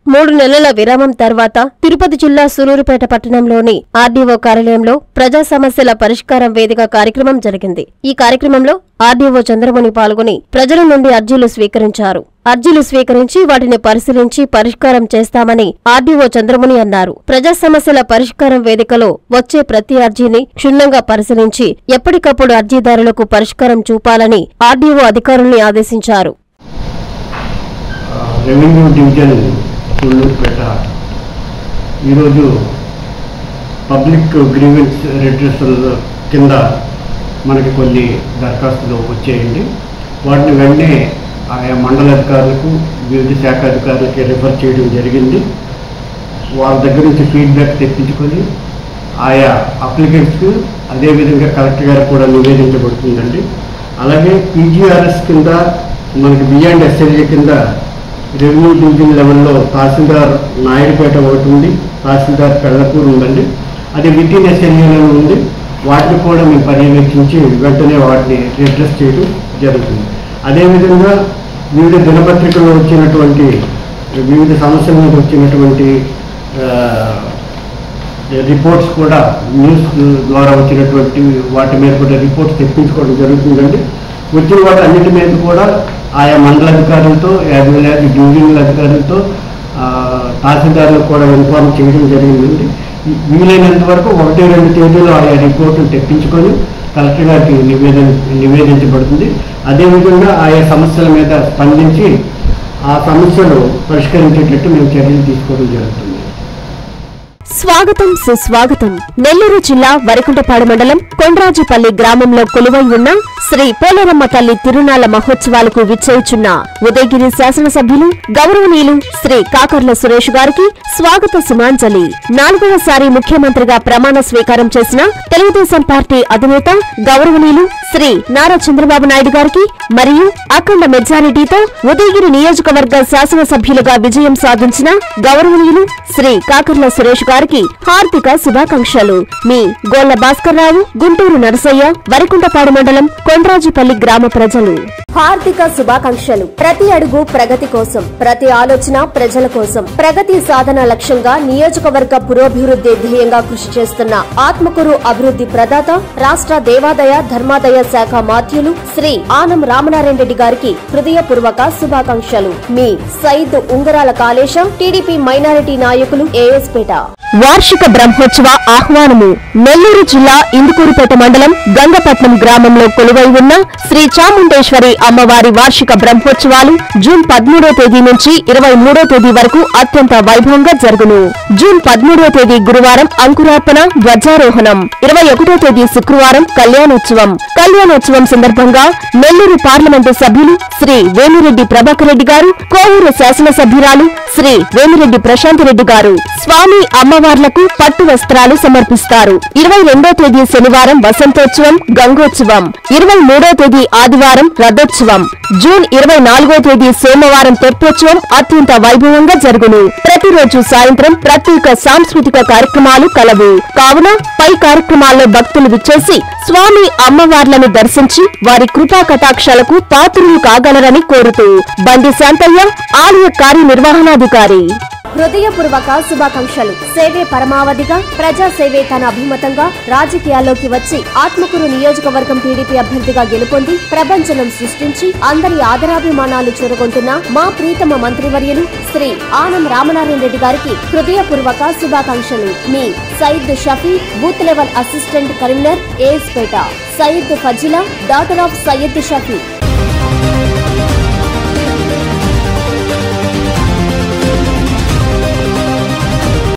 మూడు నెలల విరామం తర్వాత తిరుపతి జిల్లా సూలూరుపేట పట్టణంలోని ఆర్డీఓ కార్యాలయంలో ప్రజా సమస్యల పరిష్కారం వేదిక కార్యక్రమం జరిగింది ఈ కార్యక్రమంలో ఆర్డీఓ చంద్రమణి పాల్గొని ప్రజల నుండి అర్జీలు స్వీకరించారు అర్జీలు స్వీకరించి వాటిని పరిశీలించి పరిష్కారం చేస్తామని ఆర్డీఓ చంద్రముని అన్నారు ప్రజా సమస్యల పరిష్కారం వేదికలో వచ్చే ప్రతి అర్జీని క్షుణ్ణంగా పరిశీలించి ఎప్పటికప్పుడు అర్జీదారులకు పరిష్కారం చూపాలని ఆర్డీఓ అధికారుల్ని ఆదేశించారు రెవెన్యూ డివిజన్ తుళ్ళూరుపేట ఈరోజు పబ్లిక్ గ్రీవెన్స్ రెడ్రెసల్ కింద మనకి కొన్ని దరఖాస్తులు వచ్చేయండి వాటిని వెంటనే ఆయా మండల అధికారులకు వివిధ శాఖ అధికారులకి రిఫర్ చేయడం జరిగింది వాళ్ళ దగ్గర నుంచి ఫీడ్బ్యాక్ తెప్పించుకొని ఆయా అప్లికెంట్స్కి అదేవిధంగా కలెక్టర్ గారికి కూడా నివేదించబడుతుందండి అలాగే పీజీఆర్ఎస్ కింద మనకి బియాండ్ ఎస్ఎల్ఏ కింద రెవెన్యూ డివిజన్ లెవెల్లో తహసీల్దార్ నాయుడుపేట ఒకటి ఉంది తహసీల్దార్ పెళ్లకూరు ఉందండి అది వితిన్ ఎస్ఎల్ఏలో ఉంది వాటిని కూడా మేము పర్యవేక్షించి వెంటనే వాటిని రిడ్రెస్ చేయడం జరుగుతుంది అదేవిధంగా వివిధ దినపత్రికల్లో వచ్చినటువంటి వివిధ సమస్యల మీద వచ్చినటువంటి ఆ, రిపోర్ట్స్ కూడా న్యూస్ ద్వారా వచ్చినటువంటి వాటి మీద కూడా రిపోర్ట్స్ తెప్పించుకోవడం జరుగుతుందండి వచ్చిన వాటి అన్నిటి మీద కూడా ఆయా మండల అధికారులతో యాజ్ వెల్ యాజ్ డివిజనల్ అధికారులతో ఆ, తహసీల్దారులకు కూడా ఇన్ఫార్మ్ చేయడం జరిగిందండి ఈ- వీలైనంత వరకు ఒకటి రెండు తేదీలో ఆయా రిపోర్టులు తెప్పించుకొని కలెక్టర్ గారికి నివేదన నివేదించబడుతుంది అదేవిధంగా ఆయా సమస్యల మీద స్పందించి ఆ సమస్యలు పరిష్కరించేటట్టు మేము చర్యలు తీసుకోవడం జరుగుతుంది స్వాగతం సుస్వాగతం నెల్లూరు జిల్లా వరికుంటపాడు మండలం కొండ్రాజుపల్లి గ్రామంలో కొలువై ఉన్న శ్రీ పోలేరమ్మ తల్లి తిరునాళ్ల మహోత్సవాలకు విచ్చేయుచున్న ఉదయగిరి శాసనసభ్యులు గౌరవనీయులు శ్రీ కాకర్ల సురేష్ గారికి స్వాగత సుమాంజలి నాలుగవసారి ముఖ్యమంత్రిగా ప్రమాణ స్వీకారం చేసిన తెలుగుదేశం పార్టీ అధినేత గౌరవనీయులు శ్రీ నారా చంద్రబాబు నాయుడు గారికి మరియు అఖండ మెజారిటీతో ఉదయగిరి నియోజకవర్గ శాసనసభ్యులుగా విజయం సాధించిన గౌరవనీయులు శ్రీ కాకర్ల సురేష్ గారికి హార్దిక శుభాకాంక్షలు మీ గోళ్ల భాస్కర్ రావు గుంటూరు నరసయ్య వరికుంటపాడు మండలం కొండ్రాజుపల్లి గ్రామ ప్రజలు హార్దిక శుభాకాంక్షలు ప్రతి అడుగు ప్రగతి కోసం ప్రతి ఆలోచన ప్రజల కోసం ప్రగతి సాధన లక్ష్యంగా నియోజకవర్గ పురోభివృద్ధి ధ్యేయంగా కృషి చేస్తున్న ఆత్మకూరు అభివృద్ధి ప్రదాత రాష్ట్ర దేవాదాయ ధర్మాదాయ శాఖ మాధ్యులు శ్రీ ఆనం రామనారాయణ రెడ్డి గారికి హృదయపూర్వక శుభాకాంక్షలు మీ సైద్ ఉంగరాల కాళేశం టీడీపీ మైనారిటీ నాయకులు ఏఎస్పేట వార్షిక బ్రహ్మోత్సవ ఆహ్వానము నెల్లూరు జిల్లా ఇందుకూరుపేట మండలం గంగపట్నం గ్రామంలో కొలువై ఉన్న శ్రీ చాముండేశ్వరి అమ్మవారి వార్షిక బ్రహ్మోత్సవాలు జూన్ పదమూడో తేదీ నుంచి ఇరవై మూడో తేదీ వరకు అత్యంత వైభవంగా జరుగును జూన్ పదమూడో తేదీ గురువారం అంకురార్పణ ధ్వజారోహణం ఇరవై ఒకటో తేదీ శుక్రవారం కళ్యాణోత్సవం కళ్యాణోత్సవం సందర్భంగా నెల్లూరు పార్లమెంటు సభ్యులు శ్రీ వేమిరెడ్డి ప్రభాకర్ రెడ్డి గారు కోవూరు శాసనసభ్యురాలు శ్రీ వేమిరెడ్డి ప్రశాంత్ రెడ్డి గారు స్వామి అమ్మవార్లకు పట్టు వస్త్రాలు సమర్పిస్తారు ఇరవై రెండో తేదీ శనివారం వసంతోత్సవం గంగోత్సవం ఇరవై మూడో తేదీ ఆదివారం రథోత్సవం జూన్ ఇరవై నాలుగో తేదీ సోమవారం తెప్పోత్సవం అత్యంత వైభవంగా జరుగును ప్రతిరోజు సాయంత్రం ప్రత్యేక సాంస్కృతిక కార్యక్రమాలు కలవు కావున పై కార్యక్రమాల్లో భక్తులు విచ్చేసి స్వామి అమ్మవార్లను దర్శించి వారి కృపా కటాక్షాలకు పాత్రులు కాగలరని కోరుతూ బండి శాంతయ్య ఆలయ కార్యనిర్వహణాధికారి హృదయపూర్వక శుభాకాంక్షలు సేవే పరమావధిగా ప్రజా సేవే తన అభిమతంగా రాజకీయాల్లోకి వచ్చి ఆత్మకూరు నియోజకవర్గం టీడీపీ అభ్యర్థిగా గెలుపొంది ప్రపంచనం సృష్టించి అందరి ఆదరాభిమానాలు చూరగొంటున్న మా ప్రీతమ మంత్రివర్యులు శ్రీ ఆనం రామనారాయణ రెడ్డి గారికి హృదయపూర్వక శుభాకాంక్షలు మీ Sayeed Shafi booth level assistant Karimnagar ఏఎస్పేట సయీద్ ఫజిలా డాటర్ ఆఫ్ సయ్యద్ షఫీ